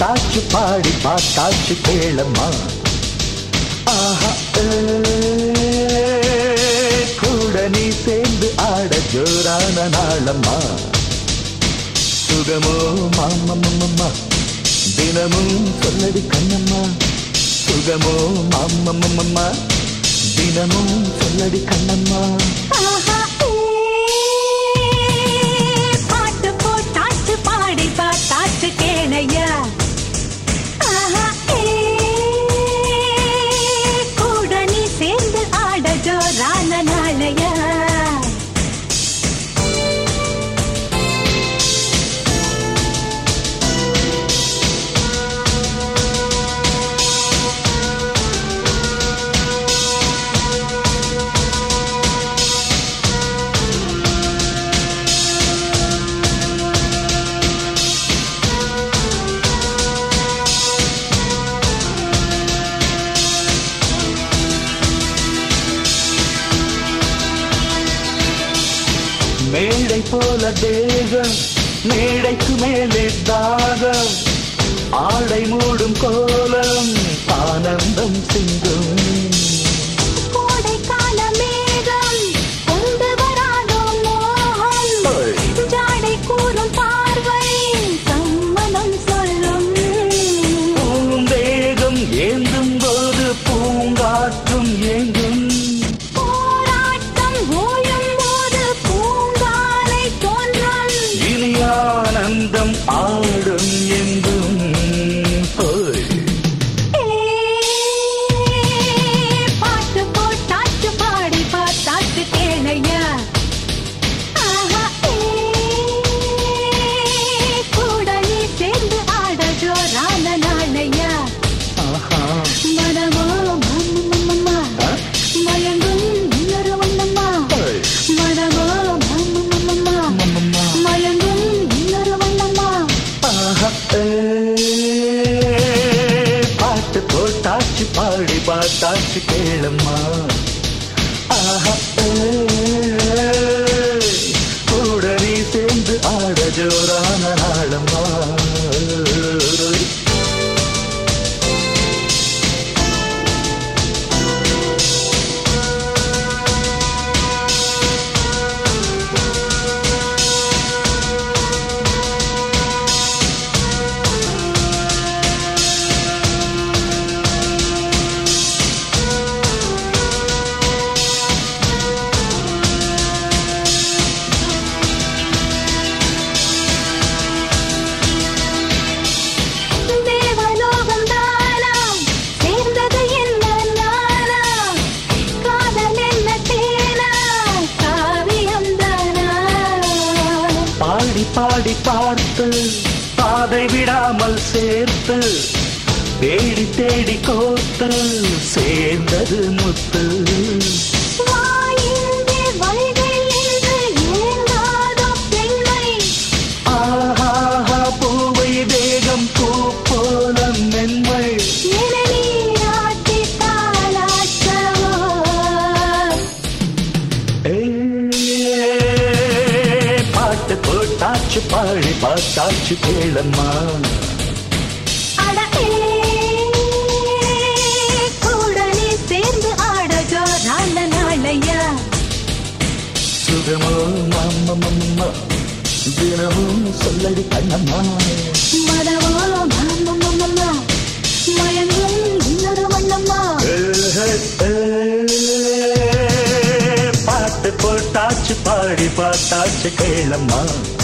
போட்டாச்சு பாடி பார்த்தாச்சு கேளம்மா ஆஹா ஏ, கூட நீ சேர்ந்து ஆட ஜோரான நாளம்மா சுகமோ மாமம்மம்மா தினமும் சொல்லடி கண்ணம்மா சுகமோ மாமம்மம்மா தினமும் சொல்லடி கண்ணம்மா ஆஹா, ஏ, பாட்டு போட்டாச்சு பாடி பார்த்தாச்சு கேளையா ஆஹா, ஏ, கூட நீ சேர்ந்து ஆட ஜோரான நாளையா மேடை போல தேகம் மேடைக்கு மேலே தாகம் ஆடை மூடும் கோலம் ஆனந்தம் சிந்தும் கோடைக்கால மேகம் கொண்டு வராதோ மோகம் ஓய். ஜாடை கூறும் பார்வை சம்மதம் சொல்லும் பூந்தேகம் ஏந்தும் போது பூங்காற்றும் ஏங்கும் போராட்டம் ஓயும் போது பூங்காலை தோன்றும் இனி ஆனந்தம் ஆடும் எங்கும் ஓய். ஏ, பாட்டு போட்டாச்சு பாடி பார்த்தாச்சு கேளையா ஆஹா, ஏ, கூட நீ சேர்ந்து ஆட ஜோரான நாளையா ஆஹா. மனமோ மம்மம்மம்மா ஆ? மயங்கும் இன்னொரு வண்ணம்மா ஓய். மனமோ மம்மம்மம்மா அம்மம்மம்மா. மயங்கும் இன்னொரு வண்ணம்மா ஆஹா, ஏ, பாட்டு போட்டாச்சு பாடி பார்த்தாச்சு கேளம்மா ஆஹா, ஏ, கூட நீ சேர்ந்து ஆட ஜோரான நாளம்மா தேவலோகம் தானாம் சேர்ந்தது என்ன நானாம் காதல் என்ன தேனா காவியம் தானா பாடி பாடி பார்த்து பாதை விடாமல் சேர்த்து தேடி தேடி கோத்து சேர்ந்தது முத்து வாயின்றி வைகை என்று ஏங்காதோ பெண்மை ஆஹாஹா பூவை தேகம் பூ போல மென்மை என நீராட்டி தாளாட்டவோ ஏ, பாட்டு போட்டாச்சு பாடி பார்த்தாச்சு கேளம்மா அட ஏ, கூட நீ சேர்ந்து ஆட ஜோரான நாளையா சுகமோ மாமம்மம்மா தினமும் சொல்லடி கண்ணம்மா மனமோ மாமம்மம்மா மயங்கும் இன்னொரு வண்ணம்மா பாட்டு போட்டாச்சு பாடி பார்த்தாச்சு கேளம்மா